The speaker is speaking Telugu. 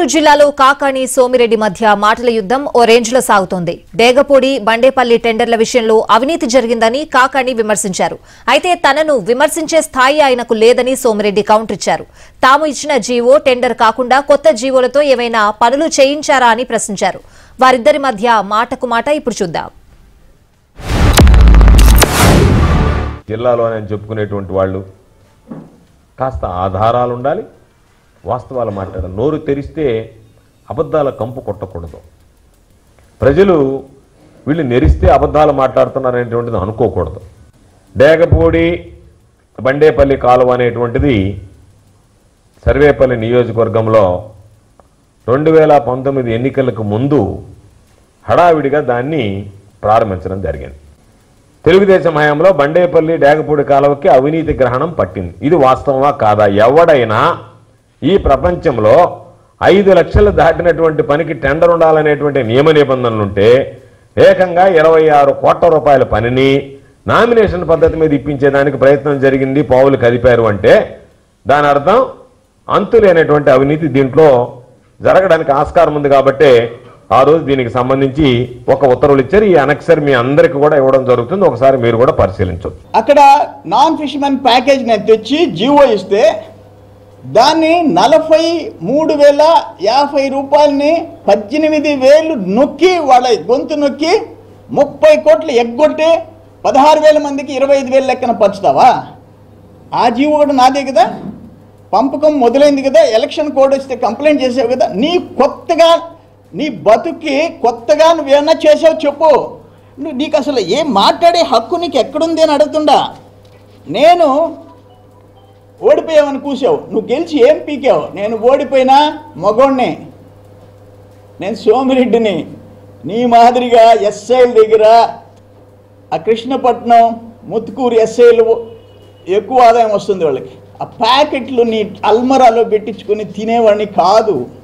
గుంటూరు జిల్లాలో కాకాణి సోమిరెడ్డి మధ్య మాటల యుద్ధం ఓ రేంజ్లో సాగుతోంది డేగపూడి బండేపల్లి టెండర్ల విషయంలో అవినీతి జరిగిందని కాకాణి విమర్శించారు అయితే తనను విమర్శించే స్థాయి ఆయనకు లేదని సోమిరెడ్డి కౌంటర్ ఇచ్చారు తాము ఇచ్చిన జీవో టెండర్ కాకుండా కొత్త జీవోలతో ఏవైనా పనులు చేయించారా అని ప్రశ్నించారు వారిద్దరి మధ్య మాటకు మాట ఇప్పుడు చూద్దాం జిల్లాలో నేను చెప్పుకునేటువంటి వాళ్ళు కాస్త ఆధారాలు ఉండాలి వాస్తవాలు మాట్లాడాలి నోరు తెరిస్తే అబద్ధాల కంపు కొట్టకూడదు ప్రజలు వీళ్ళు నెరిస్తే అబద్ధాలు మాట్లాడుతున్నారనేటువంటిది అనుకోకూడదు డేగపూడి బండేపల్లి కాలువ అనేటువంటిది సర్వేపల్లి నియోజకవర్గంలో రెండు వేల పంతొమ్మిది ఎన్నికలకు ముందు హడావిడిగా దాన్ని ప్రారంభించడం జరిగింది తెలుగుదేశం హయాంలో బండేపల్లి డేగపూడి కాలువకి అవినీతి గ్రహణం పట్టింది ఇది వాస్తవమా కాదా ఎవడైనా ఈ ప్రపంచంలో ఐదు లక్షలు దాటినటువంటి పనికి టెండర్ ఉండాలనేటువంటి నియమ నిబంధనలు ఉంటే ఏకంగా ఇరవై ఆరు కోట్ల రూపాయల పనిని నామినేషన్ పద్ధతి మీద ఇప్పించేదానికి ప్రయత్నం జరిగింది పావులు కదిపారు అంటే దాని అర్థం అంతులేనటువంటి అవినీతి దీంట్లో జరగడానికి ఆస్కారం ఉంది కాబట్టి ఆ రోజు దీనికి సంబంధించి ఒక ఉత్తర్వులు ఇచ్చారు ఈ అనక్సర్ మీ అందరికి కూడా ఇవ్వడం జరుగుతుంది ఒకసారి మీరు కూడా పరిశీలించవచ్చు అక్కడ నాన్ ఫిష్మెన్ ప్యాకేజ్ నేను తెచ్చి జీవో ఇస్తే దాన్ని నలభై మూడు వేల యాభై రూపాయలని పద్దెనిమిది వేలు నొక్కి వాళ్ళ గొంతు నొక్కి ముప్పై కోట్లు ఎగ్గొట్టి పదహారు వేల మందికి ఇరవై ఐదు వేలు లెక్కన పంచుతావా ఆ జీవో కూడా నాదే కదా పంపకం మొదలైంది కదా ఎలక్షన్ కోడ్ వస్తే కంప్లైంట్ చేసావు కదా నీ కొత్తగా నీ బతుకి కొత్తగా నువ్వేమన్నా చేసావు చెప్పు నువ్వు నీకు అసలు ఏం మాట్లాడే హక్కు నీకు ఎక్కడుంది అని అడుగుతుండా నేను ఓడిపోయావని కూసావు నువ్వు గెలిచి ఏం పీకావు నేను ఓడిపోయినా మగోణ్ణి నేను సోమిరెడ్డిని నీ మాదిరిగా ఎస్ఐల దగ్గర ఆ కృష్ణపట్నం ముత్తుకూరు ఎస్ఐలు ఎక్కువ ఆదాయం వస్తుంది వాళ్ళకి ఆ ప్యాకెట్లు నీ అల్మరాలో పెట్టించుకొని తినేవాడిని కాదు